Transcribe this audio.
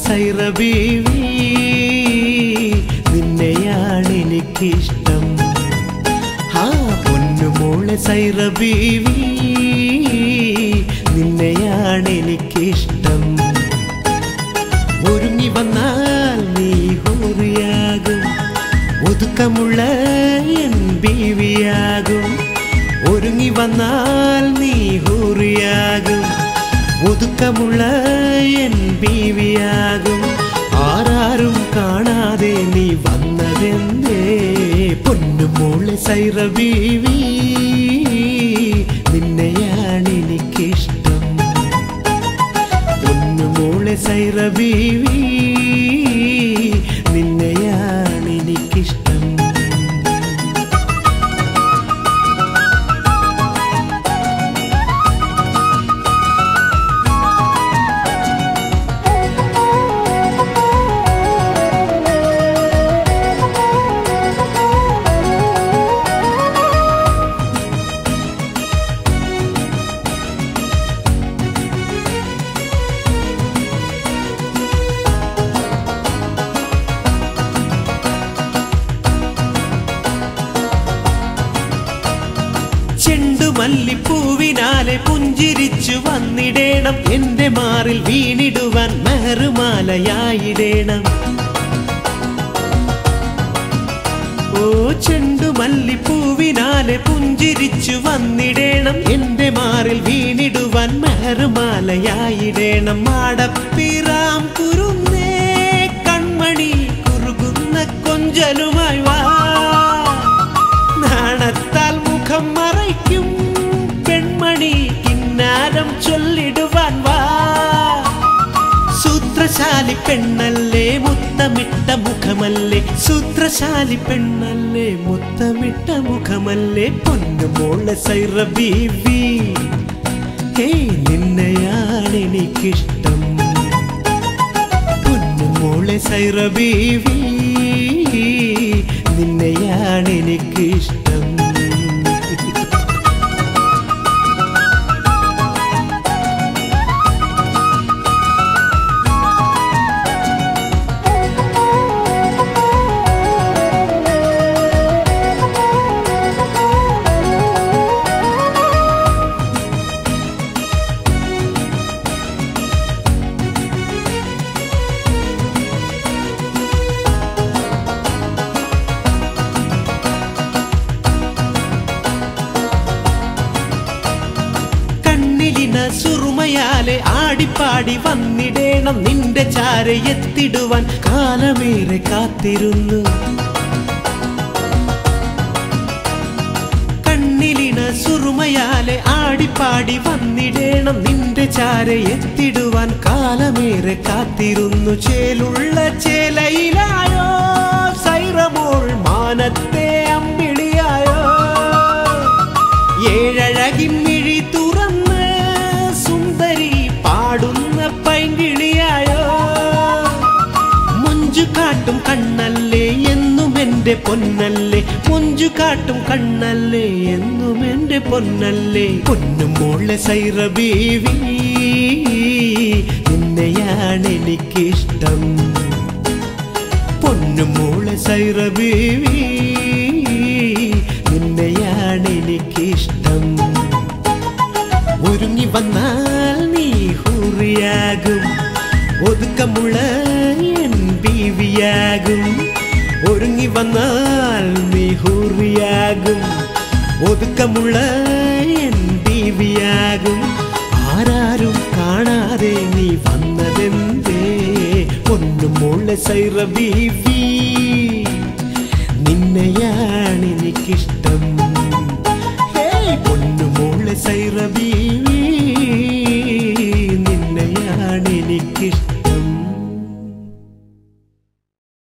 സൈറ ബീവി നിന്നെയാണ് എനിക്കിഷ്ടം ആ പൊന്നുമോളെ സൈറ ബീവി നിന്നെയാണ് എനിക്കിഷ്ടം ഒരുങ്ങി വന്നാൽ നീ ഹൂറിയാകും ഒതുക്കമുള്ള എൻ ബീവിയാകും ഒരുങ്ങി വന്നാൽ നീ ഹൂറിയാകും ഒതുക്കമുള്ള എൻ ബീവിയാകും ആരാരും കാണാതെ നീ വന്നതെന്തേ പൊന്നുമോളെ സൈറ ബീവി നിന്നെയാണ് എനിക്കിഷ്ടം പൊന്നുമോളെ സൈറ ബീവി നിന്നെയാണ് എനിക്കിഷ്ടം ചെണ്ടുമല്ലിപ്പൂവിനാലെ പുഞ്ചിരിച്ചു വന്നിടേണം എന്റെ മാറിൽ വീണിടുവാൻ മെഹറുമാലയായിടേണം ഓ ചെണ്ടുമല്ലിപ്പൂവിനാലെ പുഞ്ചിരിച്ചു വന്നിടേണം എന്റെ മാറിൽ വീണിടുവാൻ മെഹറുമാലയായിടേണം മാടപ്പിറാം കുരുന്നേ കൺമണി കുറുകുന്ന കൊഞ്ചലുമായി വാ നാണത്താൽ മുഖം മറയ്ക്കും പെൺമണി കിന്നാരം ചൊല്ലിടുവാൻ വാ സൂത്രശാലി പെണ്ണല്ലേ മുത്തമിട്ട മുഖമല്ലേ സൂത്രശാലി പെണ്ണല്ലേ മുത്തമിട്ട മുഖമല്ലേ പൊന്നുമോളെ സൈറ ബീവി ഹേ നിന്നെയാണ് എനിക്കിഷ്ടം പൊന്നുമോളെ സൈറ ബീവി നിന്നെയാണ് എനിക്കിഷ്ടം കണ്ണിലിന സുറുമയാലെ ആടിപ്പാടി വന്നിടേണം നിന്റെ ചാര എത്തിടുവാൻ കാലമേറെ കാത്തിരുന്നു കണ്ണിലിന സുറുമയാലെ ആടിപ്പാടി വന്നിടേണം നിന്റെ ചാര എത്തിടുവാൻ കാലമേറെ കാത്തിരുന്നു ചേലുള്ള ചേലയിലായോ സൈറമോൾ മാനത്തെ അമ്പിളിയായോ ഏഴഴകിൻ മിഴി തുറന്ന് സുന്ദരി പാടുന്ന പൈങ്കിളിയായോ മുഞ്ചു കാട്ടും കണ്ണല്ലേ എന്നും എന്റെ പൊന്നല്ലേ മുഞ്ചു കാട്ടും കണ്ണല്ലേ എന്നും എന്റെ പൊന്നല്ലേ പൊന്നുമോളെ സൈറ ബീവി നിന്നെയാണ് എനിക്കിഷ്ടം പൊന്നുമോളെ സൈറ ബീവി നിന്നെയാണ് എനിക്കിഷ്ടം ഒരുങ്ങി വന്നാൽ നീ ഹൂറിയാകും ഒതുക്കമുള്ള എൻ ബീവിയാകും ഒരുങ്ങി വന്നാൽ നീ ഹൂറിയാകും ഒതുക്കമുള്ള എൻ ബീവിയാകും ആരാരും കാണാതെ നീ വന്നതെന്തേ പൊന്നുമോളെ സൈറ ബീവി നിന്നെയാണ് എനിക്കിഷ്ടം ഹേയ് പൊന്നുമോളെ സൈറ ബീവി